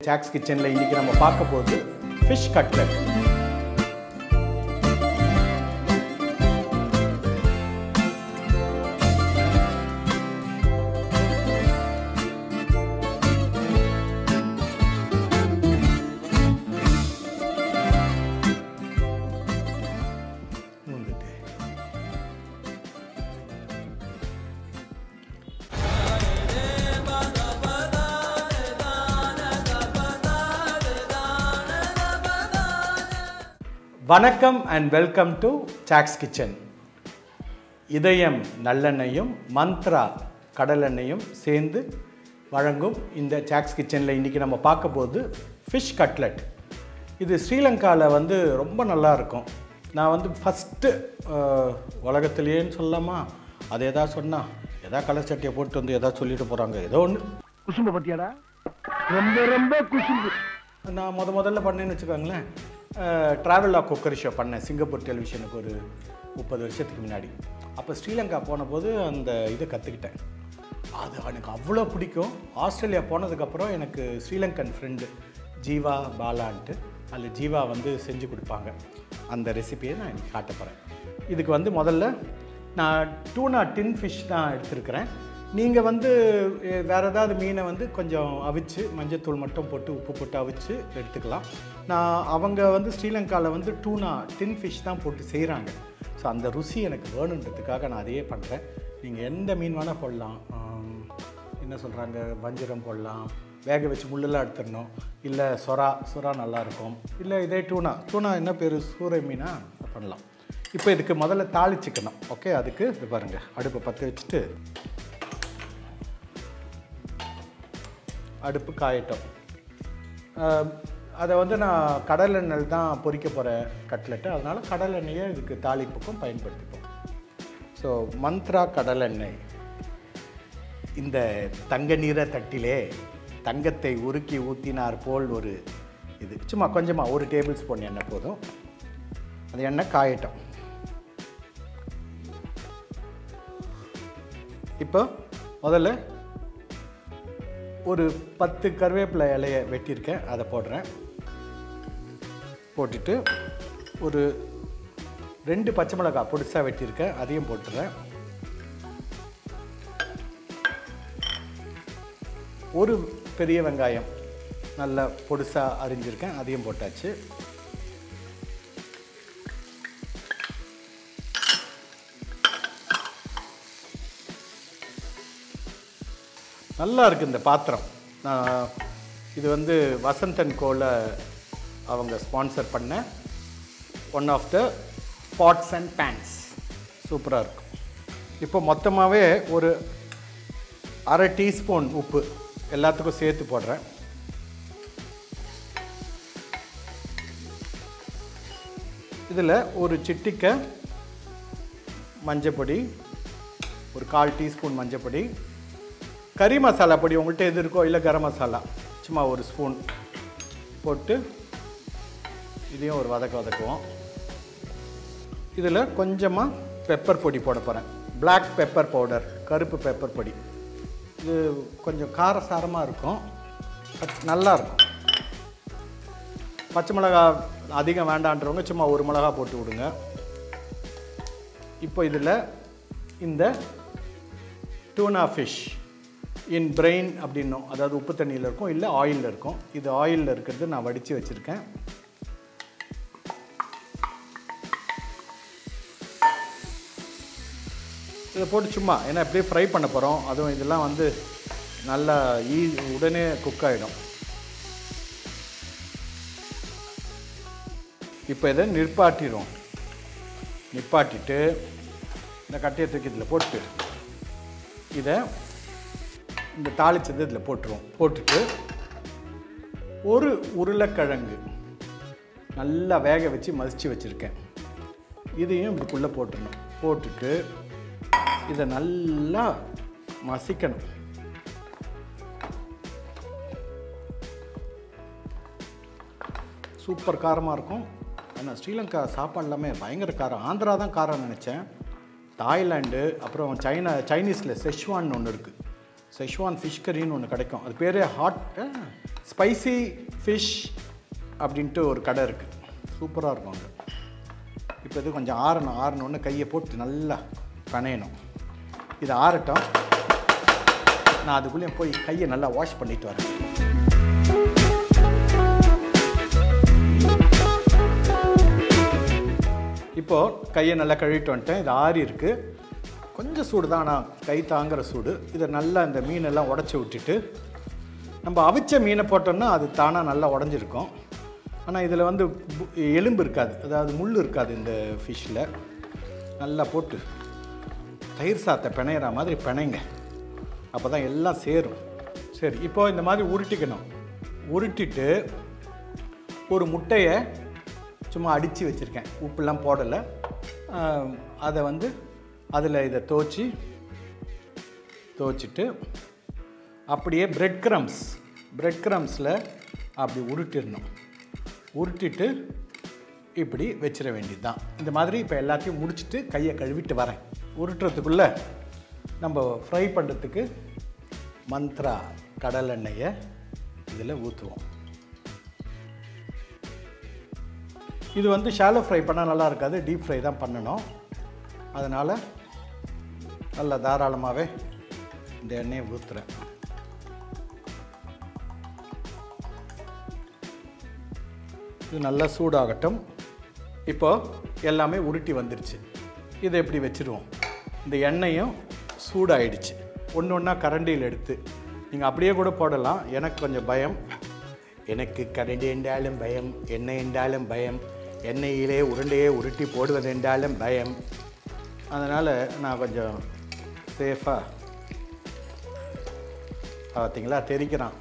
socks கிச்சனில் இன்றைக்கி நம்ம பார்க்க போகிறது ஃபிஷ் கட்லட் வந்துட்டு வணக்கம் அண்ட் வெல்கம் டு சாக்ஸ் கிச்சன் இதயம் நல்லெண்ணெயும் மந்த்ரா கடலெண்ணெயும் சேர்ந்து வழங்கும் இந்த சாக்ஸ் கிச்சனில் இன்றைக்கி நம்ம பார்க்க போகுது ஃபிஷ் கட்லட் இது ஸ்ரீலங்காவில் வந்து ரொம்ப நல்லா இருக்கும் நான் வந்து ஃபஸ்ட்டு உலகத்திலேன்னு சொல்லலாமா அது எதாவது சொன்னால் எதா கலர் சட்டியை போட்டு வந்து எதாவது சொல்லிட்டு போகிறாங்க ஏதோ ஒன்று குசும்ப பத்தியாடா ரொம்ப ரொம்ப குசும்பு நான் முத முதல்ல பண்ணேன்னு வச்சுக்கோங்களேன் ட்ராவல் ஆஃப் குக்கரி ஷோ பண்ணேன் சிங்கப்பூர் டெலிவிஷனுக்கு ஒரு முப்பது வருஷத்துக்கு முன்னாடி அப்போ ஸ்ரீலங்கா போன போது அந்த இதை கற்றுக்கிட்டேன் அது எனக்கு அவ்வளோ பிடிக்கும் ஆஸ்திரேலியா போனதுக்கப்புறம் எனக்கு ஸ்ரீலங்கன் ஃப்ரெண்டு ஜீவா பாலான்ட்டு அதில் ஜீவா வந்து செஞ்சு கொடுப்பாங்க அந்த ரெசிபியை நான் இன்னைக்கு காட்ட போகிறேன் இதுக்கு வந்து முதல்ல நான் டூனா டின் ஃபிஷ் தான் எடுத்திருக்கிறேன் நீங்கள் வந்து எ, வேற ஏதாவது மீனை வந்து கொஞ்சம் அவிச்சு மஞ்சத்தூள் மட்டும் போட்டு உப்பு போட்டு அவிச்சு எடுத்துக்கலாம் நான் அவங்க வந்து ஸ்ரீலங்காவில் வந்து டூனா டின் ஃபிஷ் தான் போட்டு செய்கிறாங்க ஸோ அந்த ருசி எனக்கு வேணுன்றதுக்காக நான் அதையே பண்ணுறேன் நீங்கள் எந்த மீன் வேணால் போடலாம் ஆம், என்ன சொல்கிறாங்க வஞ்சிரம் போடலாம் வேக வச்சு முள்ளெல்லாம் எடுத்துடணும் இல்லை சொரா சொரா நல்லாயிருக்கும் இல்லை இதே டூனா டூனா என்ன பேர் சூறை மீனா பண்ணலாம் இப்போ இதுக்கு முதல்ல தாளிச்சுக்கணும் ஓகே அதுக்கு இது பாருங்கள் அடுப்பை பற்ற வச்சுட்டு அடுப்பு காயட்டும் ஆம், அதை வந்து நான் கடல் எண்ணெய் தான் பொரிக்க போகிற கட்லெட்டு அதனால் கடல் எண்ணெயை இதுக்கு தாளிப்புக்கும் பயன்படுத்திப்போம் ஸோ மந்த்ரா கடலெண்ணெய் இந்த தங்க நிற தட்டிலே தங்கத்தை உருக்கி ஊற்றினார் போல் ஒரு இது சும்மா கொஞ்சமாக ஒரு டேபிள் ஸ்பூன் எண்ணெய் போதும் அந்த எண்ணெய் காயட்டும் இப்போ முதல்ல ஒரு பத்து கருவேப்பிலை இலையை வெட்டியிருக்கேன் அதை போடுறேன் போட்டுட்டு ஒரு ரெண்டு பச்சை மிளகாய் பொடிசாக வெட்டியிருக்கேன் அதையும் போட்டுறேன் ஒரு பெரிய வெங்காயம் நல்ல பொடிசாக அரிஞ்சிருக்கேன் அதையும் போட்டாச்சு நல்லா இருக்குது இந்த பாத்திரம் நான் இது வந்து வசந்தன் கோல அவங்க ஸ்பான்சர் பண்ண one of the pots and pans சூப்பராக இருக்கும் இப்போ மொத்தமாகவே ஒரு அரை டீஸ்பூன் உப்பு எல்லாத்துக்கும் சேர்த்து போடுறேன் இதில் ஒரு சிட்டிக்க மஞ்சப்பொடி ஒரு கால் டீஸ்பூன் மஞ்சப்பொடி கறி மசாலா பொடி உங்கள்கிட்ட எது இருக்கோ இல்லை கரம் மசாலா சும்மா ஒரு ஸ்பூன் போட்டு இதையும் ஒரு வதக்க வதக்குவோம் இதில் கொஞ்சமாக பெப்பர் பொடி போட போகிறேன் Black பெப்பர் பவுடர் கருப்பு பெப்பர் பொடி இது கொஞ்சம் காரசாரமாக இருக்கும் பட் நல்லா இருக்கும் பச்சை மிளகா அதிகம் வேண்டான்றவங்க சும்மா ஒரு மிளகா போட்டு விடுங்க இப்போ இதில் இந்த டூனா ஃபிஷ் இன் பிரெயின் அப்படின்னும் அதாவது உப்பு தண்ணியில் இருக்கும் இல்லை ஆயிலில் இருக்கும் இது ஆயிலில் இருக்கிறது நான் வடித்து வச்சுருக்கேன் இதை போட்டு சும்மா ஏன்னா அப்படியே ஃப்ரை பண்ண போகிறோம் அதுவும் இதெல்லாம் வந்து நல்லா ஈ உடனே குக் ஆகிடும் இப்போ இதை நிற்பாட்டிடுவோம் நிப்பாட்டிட்டு இந்த கட்டையை தூக்கி இதில் போட்டு இதை இந்த தாளிச்சது இதில் போட்டுருவோம் போட்டுட்டு ஒரு உருளைக்கிழங்கு நல்லா வேக வச்சு மதித்து வச்சுருக்கேன் இதையும் இப்படிக்குள்ளே போட்டுடணும் போட்டுட்டு இதை நல்லா மசிக்கணும் சூப்பர் காரமாக இருக்கும் ஆனால் ஸ்ரீலங்கா சாப்பாடு எல்லாமே பயங்கர காரம் ஆந்திரா தான் காரம் நினச்சேன் தாய்லாண்டு அப்புறம் சைனா சைனீஸில் செஷ்வான் ஒன்று இருக்குது செஷ்வான் ஃபிஷ் கறின்னு ஒன்று கிடைக்கும் அது பேர் ஹாட் ஸ்பைசி ஃபிஷ் அப்படின்ட்டு ஒரு கடை இருக்குது சூப்பராக இருக்கும் அங்கே இப்போ இது கொஞ்சம் ஆறணும் ஆறணுன்னு கையை போட்டு நல்லா கனையணும் இது ஆறட்டும் நான் அதுக்குள்ளேயும் போய் கையை நல்லா வாஷ் பண்ணிட்டு வரேன் இப்போது கையை நல்லா கழுவிட்டு வந்துட்டேன் இது ஆறி இருக்குது கொஞ்சம் சூடு தான் ஆனால் கை தாங்குற சூடு இதை நல்லா இந்த மீனெல்லாம் உடச்சி விட்டுட்டு நம்ம அவிச்ச மீனை போட்டோம்னா அது தானாக நல்லா உடஞ்சிருக்கும் ஆனால் இதில் வந்து பு- எலும்பு இருக்காது அதாவது முள் இருக்காது இந்த ஃபிஷ்ஷில் நல்லா போட்டு தயிர் சாத்தை பிணையிற மாதிரி பிணைங்க அப்போ தான் எல்லாம் சேரும் சரி இப்போ இந்த மாதிரி உருட்டிக்கணும் உருட்டிட்டு ஒரு முட்டையை சும்மா அடித்து வச்சுருக்கேன் உப்புலாம் போடலை ஆம், அதை வந்து அதில் இதை துவச்சி துவச்சிட்டு அப்படியே பிரெட் க்ரம்ஸ் பிரெட் க்ரம்ஸில் அப்படி உருட்டிடணும் உருட்டிட்டு இப்படி வச்சிட வேண்டியது தான் இந்த மாதிரி இப்போ எல்லாத்தையும் முடிச்சுட்டு கையை கழுவிட்டு வரேன் உருட்டுறதுக்குள்ளே நம்ம ஃப்ரை பண்ணுறதுக்கு மந்த்ரா கடலெண்ணெயை இதில் ஊற்றுவோம் இது வந்து ஷாலோ ஃப்ரை பண்ணால் நல்லா இருக்காது டீப் ஃப்ரை தான் பண்ணணும் அதனால் நல்லா தாராளமாகவே இந்த எண்ணெயை ஊற்றுறேன் இது நல்லா சூடாகட்டும் இப்போ எல்லாமே உருட்டி வந்துருச்சு இதை எப்படி வச்சுருவோம் இந்த எண்ணெயும் சூடாயிடுச்சு ஒன்று ஒன்றா கரண்டியில் எடுத்து நீங்கள் அப்படியே கூட போடலாம் எனக்கு கொஞ்சம் பயம் எனக்கு கரண்டி என்றாலும் பயம் எண்ணெய் என்றாலும் பயம் எண்ணெயிலே உருண்டையே உருட்டி போடுவது என்றாலும் பயம் அதனால் நான் கொஞ்சம் சேஃபாக பார்த்தீங்களா தெரிக்கிறான்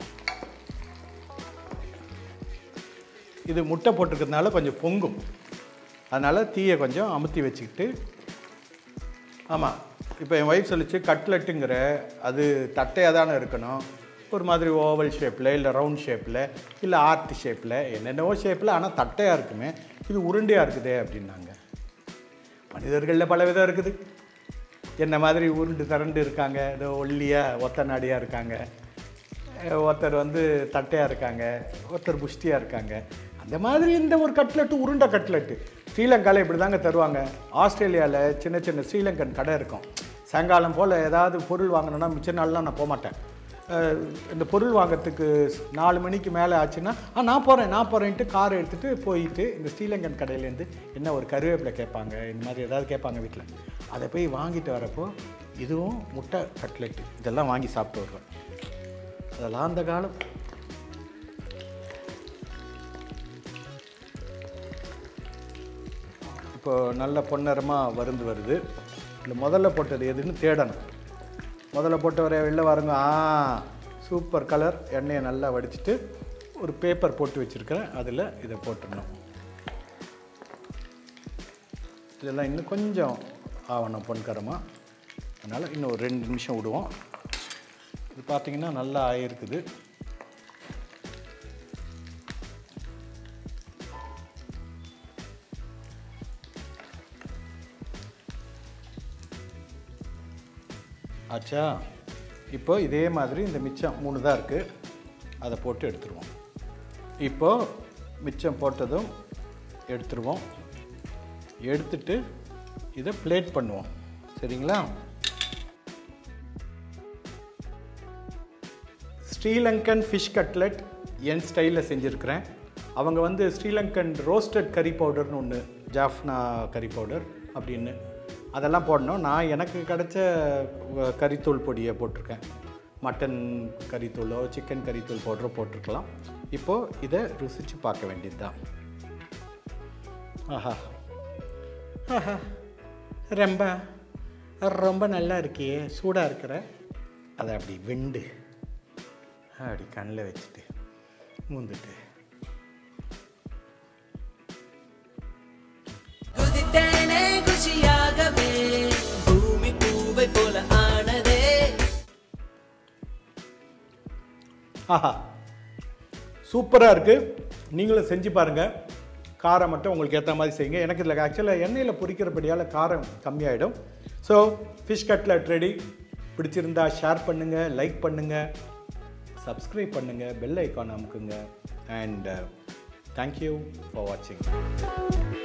இது முட்டை போட்டிருக்கிறதுனால கொஞ்சம் பொங்கும் அதனால் தீயை கொஞ்சம் அமுத்தி வச்சுக்கிட்டு ஆமாம் இப்போ என் ஒய்ஃப் சொல்லிச்சு கட்லெட்டுங்கிற அது தட்டையாக தானே இருக்கணும் ஒரு மாதிரி ஓவல் ஷேப்பில் இல்லை ரவுண்ட் ஷேப்பில் இல்லை ஆர்ட் ஷேப்பில் என்னென்னவோ ஷேப்பில் ஆனால் தட்டையாக இருக்குமே இது உருண்டையாக இருக்குதே அப்படின்னாங்க மனிதர்களில் பல விதம் இருக்குது என்ன மாதிரி உருண்டு திரண்டு இருக்காங்க ஏதோ ஒல்லியாக ஒத்த நாடியாக இருக்காங்க அஹ் ஒருத்தர் வந்து தட்டையாக இருக்காங்க ஒருத்தர் புஷ்டியாக இருக்காங்க அந்த மாதிரி இந்த ஒரு கட்லெட்டு உருண்டை கட்லெட்டு ஸ்ரீலங்காவில் இப்படி தாங்க தருவாங்க ஆஸ்திரேலியாவில் சின்ன சின்ன ஸ்ரீலங்கன் கடை இருக்கும் சாயங்காலம் போல் ஏதாவது பொருள் வாங்கணுன்னா மிச்ச நாள்லாம் நான் போக மாட்டேன் அஹ் இந்த பொருள் வாங்குறதுக்கு நாலு மணிக்கு மேலே ஆச்சுன்னா ஆ நான் போகிறேன் நான் போகிறேன்ட்டு கார் எடுத்துகிட்டு போயிட்டு இந்த ஸ்ரீலங்கன் கடையிலேருந்து என்ன ஒரு கருவேப்பிலை கேட்பாங்க இந்த மாதிரி ஏதாவது கேட்பாங்க வீட்டில் அதை போய் வாங்கிட்டு வரப்போ இதுவும் முட்டை கட்லெட்டு இதெல்லாம் வாங்கி சாப்பிட்டு வருவேன் அதெல்லாம் அந்த காலம் இப்போ நல்ல பொன்னரமாக வருந்து வருது இல்லை முதல்ல போட்டது எதுன்னு தேடணும் முதல்ல போட்ட வர வெளில வாருங்க ஆ சூப்பர் கலர் எண்ணெயை நல்லா வடிச்சிட்டு ஒரு பேப்பர் போட்டு வச்சுருக்கிறேன் அதில் இதை போட்டுடணும் இதெல்லாம் இன்னும் கொஞ்சம் ஆகணும் பொன்கரமாக அதனால் இன்னும் ஒரு ரெண்டு நிமிஷம் விடுவோம் இது பார்த்தீங்கன்னா நல்லா ஆயிருக்குது ஆச்சா இப்போ இதே மாதிரி இந்த மிச்சம் மூணு தான் இருக்குது அதை போட்டு எடுத்துருவோம் இப்போ மிச்சம் போட்டதும் எடுத்துருவோம் எடுத்துட்டு இதை பிளேட் பண்ணுவோம் சரிங்களா ஸ்ரீலங்கன் ஃபிஷ் கட்லெட் என் ஸ்டைலில் செஞ்சுருக்கிறேன் அவங்க வந்து ஸ்ரீலங்கன் ரோஸ்டட் கறி பவுடர்னு ஒன்று ஜாஃப்னா கறி பவுடர் அப்படின்னு அதெல்லாம் போடணும் நான் எனக்கு கிடைச்ச அஹ், கறித்தூள் பொடியை போட்டிருக்கேன் மட்டன் கறித்தூளோ சிக்கன் கறித்தூள் பவுடரோ போட்டிருக்கலாம் இப்போது இதை ருசித்து பார்க்க வேண்டியது தான் ஆஹா ஆஹா ரொம்ப ரொம்ப நல்லா இருக்கியே சூடாக இருக்கிற அதை அப்படி வெண்டு அப்படி கண்ணில் வச்சுட்டு மூந்துட்டு குதித்தேனே குஷியாகவே பூமி பூவை போல ஆனதே ஆஹா சூப்பராக இருக்குது நீங்களும் செஞ்சு பாருங்கள் காரம் மட்டும் உங்களுக்கு ஏற்ற மாதிரி செய்யுங்க எனக்கு இதில் ஆக்சுவலாக எண்ணெயில் பொரிக்கிறபடியால் காரம் கம்மியாயிடும் ஸோ ஃபிஷ் கட்லட் ரெடி பிடிச்சிருந்தா ஷேர் பண்ணுங்கள் லைக் பண்ணுங்கள் சப்ஸ்கிரைப் பண்ணுங்கள் பெல் ஐக்கான் அமுக்குங்க அண்ட் தேங்க்யூ ஃபார் வாட்சிங்